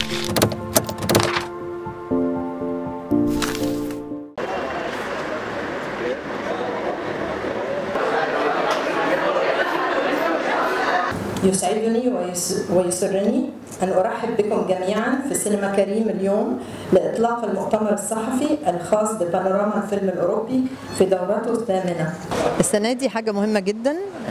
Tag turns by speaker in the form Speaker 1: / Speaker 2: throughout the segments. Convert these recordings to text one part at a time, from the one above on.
Speaker 1: يسعدني ويس- ويسرني أن أرحب بكم جميعا في سينما كريم اليوم لإطلاق المؤتمر الصحفي الخاص ببانوراما الفيلم الأوروبي في دورته الثامنة السنة دي حاجة مهمة جدا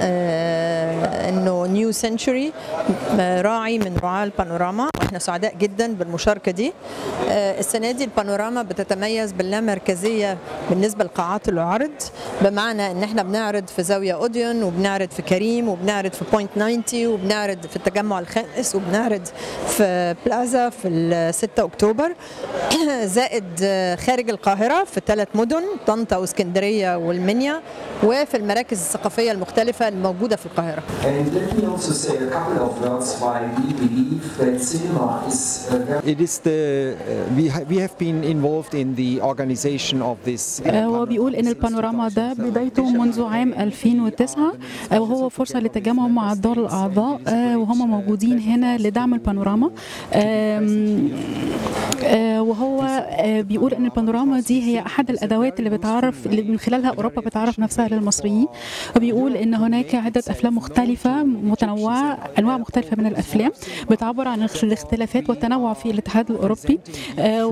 Speaker 1: آه، إنه نيو سنشوري راعي من رعاة البانوراما واحنا سعداء جدا بالمشاركة دي آه، السنة دي البانوراما بتتميز باللامركزية بالنسبة لقاعات العرض بمعنى ان احنا بنعرض في زاوية اوديون وبنعرض في كريم وبنعرض في بوينت 90 وبنعرض في التجمع الخامس وبنعرض في بلازا في ال 6 اكتوبر زائد آه، خارج القاهرة في ثلاث مدن طنطا واسكندرية والمنيا وفي المراكز الثقافية المختلفة الموجودة في القاهرة
Speaker 2: And let me also say a couple of words why we believe that cinema is a very
Speaker 3: It is the uh, we ha- we have been involved in the organization of this. uh,
Speaker 4: هو بيقول ان البانوراما ده بدايته منذ عام 2009 آه، وهو فرصه للتجمع مع الدول الاعضاء آه، وهم موجودين هنا لدعم البانوراما آم، آه، وهو آه، بيقول ان البانوراما دي هي احد الادوات اللي بتعرف اللي من خلالها اوروبا بتعرف نفسها للمصريين وبيقول ان هناك عده افلام مختلفه متنوعه انواع مختلفه من الافلام بتعبر عن الاختلافات والتنوع في الاتحاد الاوروبي آه،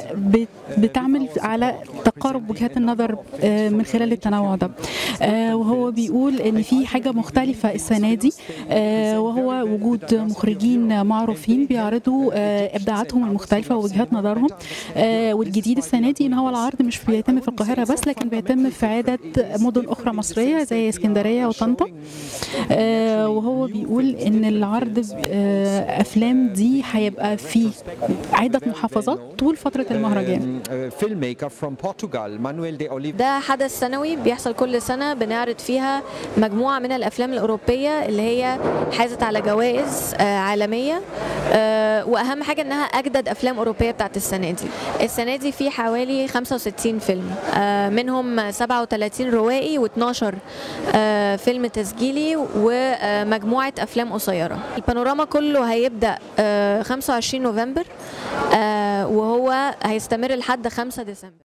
Speaker 4: وبتعمل على تقارب وجهات النظر آه، من خلال التنوع ده آه، وهو بيقول ان في حاجه مختلفه السنه دي آه، وهو وجود مخرجين معروفين بيعرضوا آه، ابداعاتهم المختلفه ووجهات نظرهم آه، والجديد السنه دي ان هو العرض مش بيتم في القاهره بس لكن بيتم في عده مدن اخرى مصريه زي اسكندريه وطنطا آه، وهو بيقول ان العرض آه، افلام دي هيبقى في عده محافظات طول فتره المهرجان
Speaker 3: Um, a filmmaker from Portugal, Manuel de Oliveira.
Speaker 5: ده حدث سنوي بيحصل كل سنة بنعرض فيها مجموعة من الأفلام الأوروبية اللي هي حازت على جوائز آه، عالمية آه، وأهم حاجة إنها أجدد أفلام أوروبية بتاعت السنة دي السنة دي في حوالي 65 فيلم آه، منهم 37 روائي و12 فيلم تسجيلي ومجموعة أفلام قصيرة البانوراما كله هيبدأ آه، 25 نوفمبر آه، وهو هيستمر لحد 5 ديسمبر